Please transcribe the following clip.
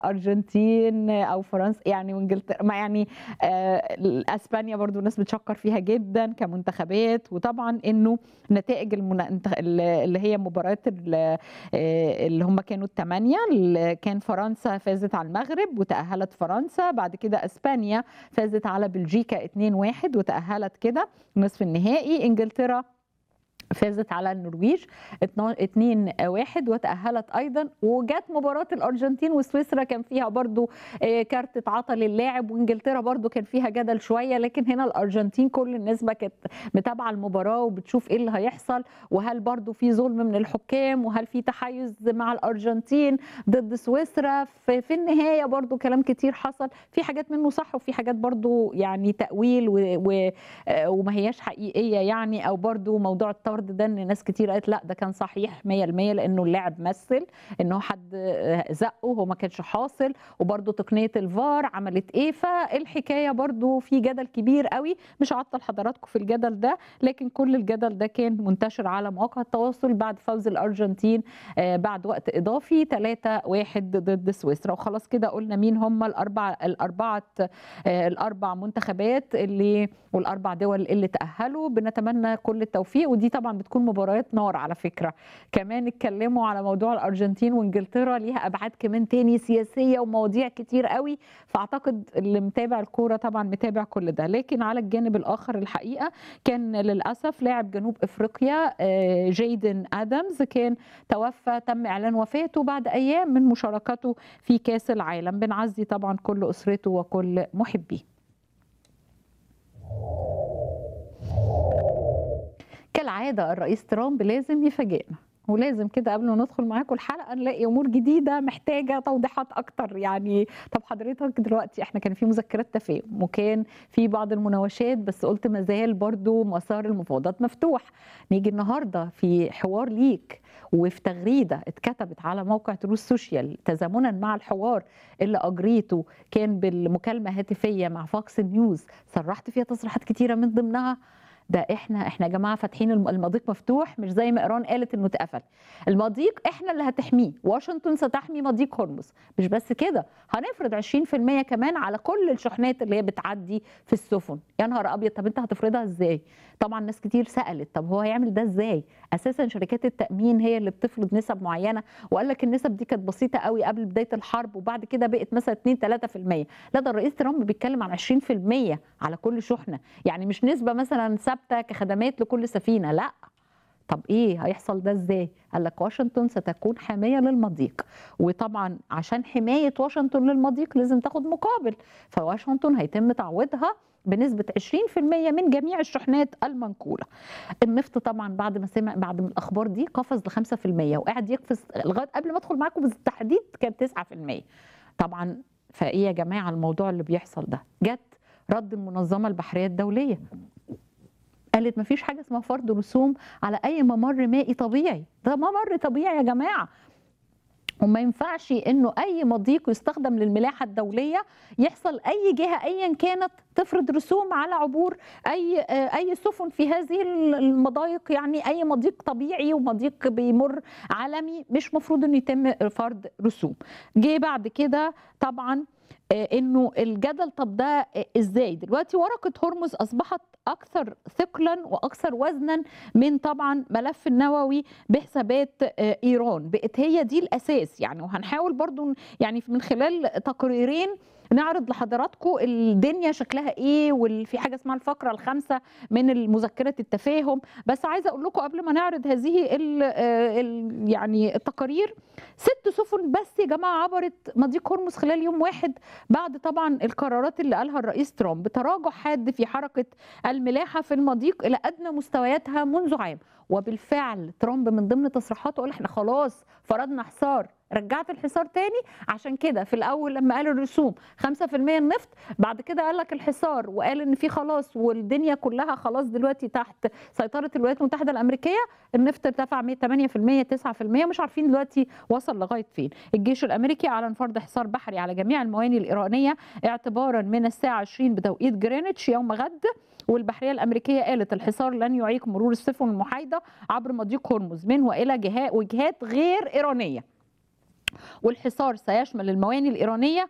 ارجنتين او فرنسا يعني وانجلترا ما يعني آه، اسبانيا برضو الناس بتشكر فيها جدا كمنتخبات وطبعا انه نتائج المنا... اللي هي مباريات ال- آه، اللي هم كانوا الثمانيه اللي كان فرنسا فازت على المغرب وتاهلت فرنسا بعد كده اسبانيا فازت على بلجيكا 2-1 وتاهلت كده نصف النهائي انجلترا فازت على النرويج 2 1 وتأهلت أيضا وجت مباراة الأرجنتين وسويسرا كان فيها برضو آه، كارت اتعطى للاعب وإنجلترا برضو كان فيها جدل شوية لكن هنا الأرجنتين كل الناس بقى كانت متابعة المباراة وبتشوف إيه اللي هيحصل وهل برضو في ظلم من الحكام وهل في تحيز مع الأرجنتين ضد سويسرا في, في النهاية برضو كلام كتير حصل في حاجات منه صح وفي حاجات برضو يعني تأويل و... و... آه، وما هياش حقيقيه يعني او برضو موضوع الطرد ده ان ناس كتير قالت لا ده كان صحيح 100% لانه اللاعب مثل انه حد آه، زقه هو ما كانش حاصل وبرضو تقنيه الفار عملت ايه فالحكايه برضو في جدل كبير قوي مش هعطل حضراتكم في الجدل ده لكن كل الجدل ده كان منتشر على مواقع التواصل بعد فوز الارجنتين آه، بعد وقت اضافي 3 1 ضد سويسرا وخلاص كده قلنا مين هم الاربع الاربعه آه، الاربع منتخبات اللي والاربع دول اللي تاهلوا بنتمنى كل التوفيق ودي طبعا بتكون مباريات نار على فكره كمان اتكلموا على موضوع الارجنتين وانجلترا ليها ابعاد كمان تاني سياسيه ومواضيع كتير قوي فاعتقد اللي متابع الكوره طبعا متابع كل ده لكن على الجانب الاخر الحقيقه كان للاسف لاعب جنوب افريقيا آه، جايدن ادمز كان توفى تم اعلان وفاته بعد ايام من مشاركته في كاس العالم بنعزي طبعا كل اسرته وكل محبيه كالعادة الرئيس ترامب لازم يفاجئنا ولازم كده قبل ما ندخل معاكم الحلقه نلاقي امور جديده محتاجه توضيحات اكتر يعني طب حضرتك دلوقتي احنا كان في مذكرات تفاهم وكان في بعض المناوشات بس قلت ما زال برضو مسار المفاوضات مفتوح نيجي النهارده في حوار ليك وفي تغريده اتكتبت على موقع تروس سوشيال تزامنا مع الحوار اللي اجريته كان بالمكالمه هاتفيه مع فوكس نيوز صرحت فيها تصريحات كتيره من ضمنها ده احنا احنا يا جماعه فاتحين الم- المضيق مفتوح مش زي ما ايران قالت انه اتقفل المضيق احنا اللي هتحميه واشنطن ستحمي مضيق هرمز مش بس كده هنفرض 20% كمان على كل الشحنات اللي هي بتعدي في السفن يا نهار ابيض طب انت هتفرضها ازاي طبعا ناس كتير سالت طب هو هيعمل ده ازاي اساسا شركات التامين هي اللي بتفرض نسب معينه وقال لك النسب دي كانت بسيطه قوي قبل بدايه الحرب وبعد كده بقت مثلا 2 3% لا ده الرئيس ترامب بيتكلم عن 20% على كل شحنه يعني مش نسبه مثلا ثابته كخدمات لكل سفينه لا طب ايه هيحصل ده ازاي قال لك واشنطن ستكون حاميه للمضيق وطبعا عشان حمايه واشنطن للمضيق لازم تاخد مقابل فواشنطن هيتم تعويضها بنسبة 20% من جميع الشحنات المنقولة. النفط طبعا بعد ما سمع بعد من الأخبار دي قفز ل 5% وقاعد يقفز لغاية قبل ما أدخل معاكم بالتحديد كان 9%. طبعا فإيه يا جماعة الموضوع اللي بيحصل ده؟ جت رد المنظمة البحرية الدولية قالت مفيش حاجه اسمها فرض رسوم على اي ممر مائي طبيعي ده ممر طبيعي يا جماعه وما ينفعش انه اي مضيق يستخدم للملاحه الدوليه يحصل اي جهه ايا كانت تفرض رسوم على عبور اي آه، اي سفن في هذه المضايق يعني اي مضيق طبيعي ومضيق بيمر عالمي مش مفروض انه يتم فرض رسوم جه بعد كده طبعا آه، انه الجدل طب ده آه، ازاي دلوقتي ورقه هرمز اصبحت اكثر ثقلا واكثر وزنا من طبعا ملف النووي بحسابات آه، ايران بقت هي دي الاساس يعني وهنحاول برضو يعني من خلال تقريرين نعرض لحضراتكم الدنيا شكلها ايه وفي حاجه اسمها الفقره الخامسه من مذكره التفاهم بس عايزه اقول لكم قبل ما نعرض هذه ال ال يعني التقارير ست سفن بس يا جماعه عبرت مضيق هرمز خلال يوم واحد بعد طبعا القرارات اللي قالها الرئيس ترامب تراجع حاد في حركه الملاحه في المضيق الى ادنى مستوياتها منذ عام وبالفعل ترامب من ضمن تصريحاته قال احنا خلاص فرضنا حصار رجعت الحصار تاني عشان كده في الاول لما قال الرسوم 5% النفط بعد كده قال لك الحصار وقال ان في خلاص والدنيا كلها خلاص دلوقتي تحت سيطره الولايات المتحده الامريكيه النفط ارتفع 8% 9% مش عارفين دلوقتي وصل لغايه فين الجيش الامريكي اعلن فرض حصار بحري على جميع المواني الايرانيه اعتبارا من الساعه 20 بتوقيت جرينتش يوم غد والبحريه الامريكيه قالت الحصار لن يعيق مرور السفن المحايده عبر مضيق هرمز من والى جهات وجهات غير ايرانيه والحصار سيشمل الموانئ الإيرانية